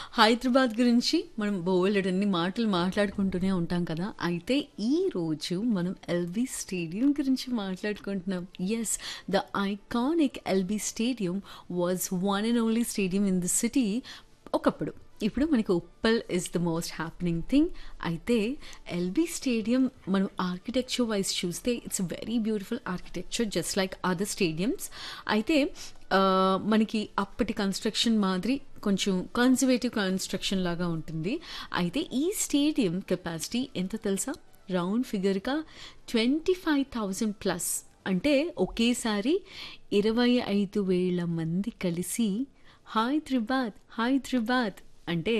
హైదరాబాద్ గురించి మనం బోలెడన్ని మాటలు మాట్లాడుకుంటూనే ఉంటాం కదా అయితే ఈ రోజు మనం ఎల్బీ స్టేడియం గురించి మాట్లాడుకుంటున్నాం yes the iconic LB stadium was one and only stadium in the city ఒకప్పుడు ఇప్పుడు మనకి Uppal is the most happening thing అయితే ఎల్బీ స్టేడియం మనం ఆర్కిటెక్చర్ వైజ్ చూస్తే it's very beautiful architecture just like other stadiums అయితే ఆ, మనకి అప్పటి కన్స్ట్రక్షన్ మాదిరి కొంచెం కన్జర్వేటివ్ కన్స్ట్రక్షన్ లాగా ఉంటుంది అయితే ఈ స్టేడియం కెపాసిటీ ఎంత తెలుసా రౌండ్ ఫిగర్గా ట్వంటీ ఫైవ్ థౌజండ్ ప్లస్ అంటే ఒకేసారి ఇరవై ఐదు వేల మంది కలిసి హైదరాబాద్ హైదరాబాద్ అంటే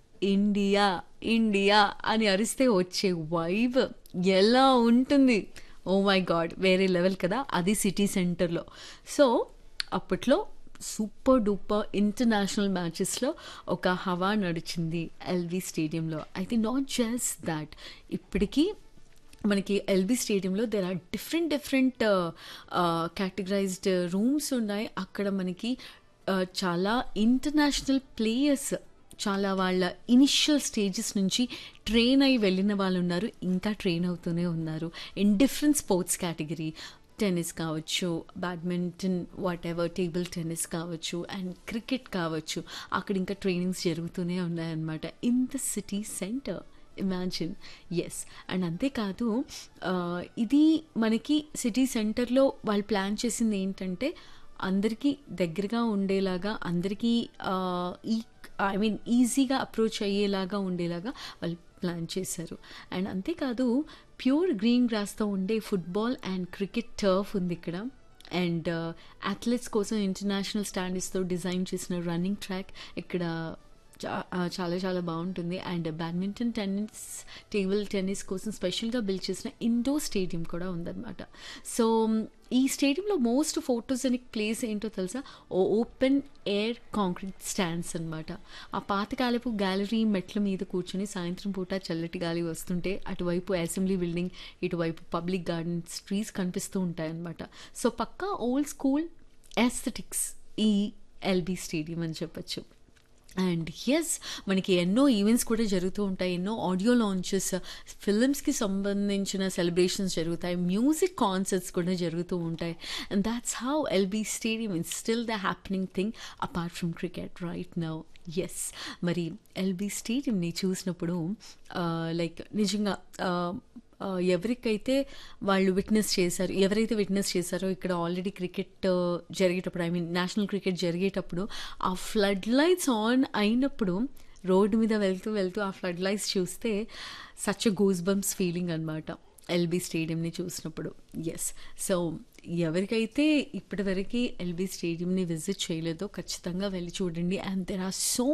ఇండియా ఇండియా అని అరిస్తే వచ్చే వైబ్ ఎలా ఉంటుంది ఓ మై గాడ్ వేరే లెవెల్ కదా అది సిటీ సెంటర్లో సో అప్పట్లో సూపర్ డూపర్ ఇంటర్నేషనల్ మ్యాచెస్లో ఒక హవా నడిచింది ఎల్వి స్టేడియంలో అయితే నాట్ జస్ట్ దాట్ ఇప్పటికీ మనకి ఎల్బీ స్టేడియంలో there are different different categorized rooms ఉన్నాయి అక్కడ మనకి uh, చాలా ఇంటర్నేషనల్ ప్లేయర్స్ చాలా వాళ్ళ ఇనిషియల్ స్టేజెస్ నుంచి ట్రైన్ అయి వెళ్ళిన వాళ్ళు ఉన్నారు ఇంకా ట్రైన్ అవుతూనే ఉన్నారు in different sports category tennis కావచ్చు badminton whatever table tennis కావచ్చు అండ్ క్రికెట్ కావచ్చు అక్కడ ఇంకా ట్రైనింగ్స్ జరుగుతూనే ఉన్నాయన్నమాట in the city centre imagine yes and అంతేకాదు ఆ, ఇది మనకి సిటీ సెంటర్లో వాళ్ళు ప్లాన్ చేసింది ఏంటంటే అందరికీ దగ్గరగా ఉండేలాగా అందరికీ ఆ, ఈ ఐ మీన్ ఈజీగా అప్రోచ్ అయ్యేలాగా ఉండేలాగా వాళ్ళు ప్లాన్ చేశారు అండ్ అంతేకాదు ప్యూర్ గ్రీన్ గ్రాస్తో ఉండే ఫుట్బాల్ అండ్ క్రికెట్ టర్ఫ్ ఉంది ఇక్కడ అండ్ అథ్లెట్స్ కోసం ఇంటర్నేషనల్ స్టాండర్డ్స్తో డిజైన్ చేసిన రన్నింగ్ ట్రాక్ ఇక్కడ చా- ఆ, చాలా చాలా బాగుంటుంది and badminton tennis table tennis కోసం స్పెషల్గా బిల్డ్ చేసిన ఇండోర్ స్టేడియం కూడా ఉందన్నమాట సో ఈ స్టేడియంలో మోస్ట్ ఫోటోజెనిక్ ప్లేస్ ఏంటో తెలుసా oh open air concrete stands అన్నమాట ఆ పాతకాలపు గ్యాలరీ మెట్ల మీద కూర్చొని సాయంత్రం పూట చల్లటి గాలి వస్తుంటే అటువైపు అసెంబ్లీ బిల్డింగ్ ఇటువైపు పబ్లిక్ గార్డెన్స్ ట్రీస్ కనిపిస్తూ ఉంటాయన్నమాట సో పక్కా ఓల్డ్ స్కూల్ ఎస్థెటిక్స్ ఈ ఎల్బీ స్టేడియం అని చెప్పొచ్చు అండ్ ఎస్ మనకి ఎన్నో ఈవెంట్స్ కూడా జరుగుతూ ఉంటాయి ఎన్నో ఆడియో లాంచెస్ ఫిల్మ్స్కి సంబంధించిన సెలబ్రేషన్స్ జరుగుతాయి మ్యూజిక్ కాన్సర్ట్స్ కూడా జరుగుతూ ఉంటాయి and that's how LB stadium is still the happening thing apart from cricket right now yes మరి ఎల్బీ స్టేడియంని చూసినప్పుడు లైక్ నిజంగా ఆ, ఆ, ఎవరికైతే వాళ్ళు విట్నెస్ చేశారు ఎవరైతే విట్నెస్ చేశారో ఇక్కడ ఆల్రెడీ క్రికెట్ జరిగేటప్పుడు ఐ మీన్ నేషనల్ క్రికెట్ జరిగేటప్పుడు ఆ ఫ్లడ్ లైట్స్ ఆన్ అయినప్పుడు రోడ్డు మీద వెళ్తూ వెళ్తూ ఆ ఫ్లడ్ లైట్స్ చూస్తే సచ్ గూస్ బంప్స్ ఫీలింగ్ అనమాట ఎల్బీ స్టేడియంని చూసినప్పుడు ఎస్ సో ఎవరికైతే ఇప్పటివరకు ఎల్బీ స్టేడియంని విజిట్ చేయలేదో ఖచ్చితంగా వెళ్ళి చూడండి అండ్ దెర్ ఆర్ సో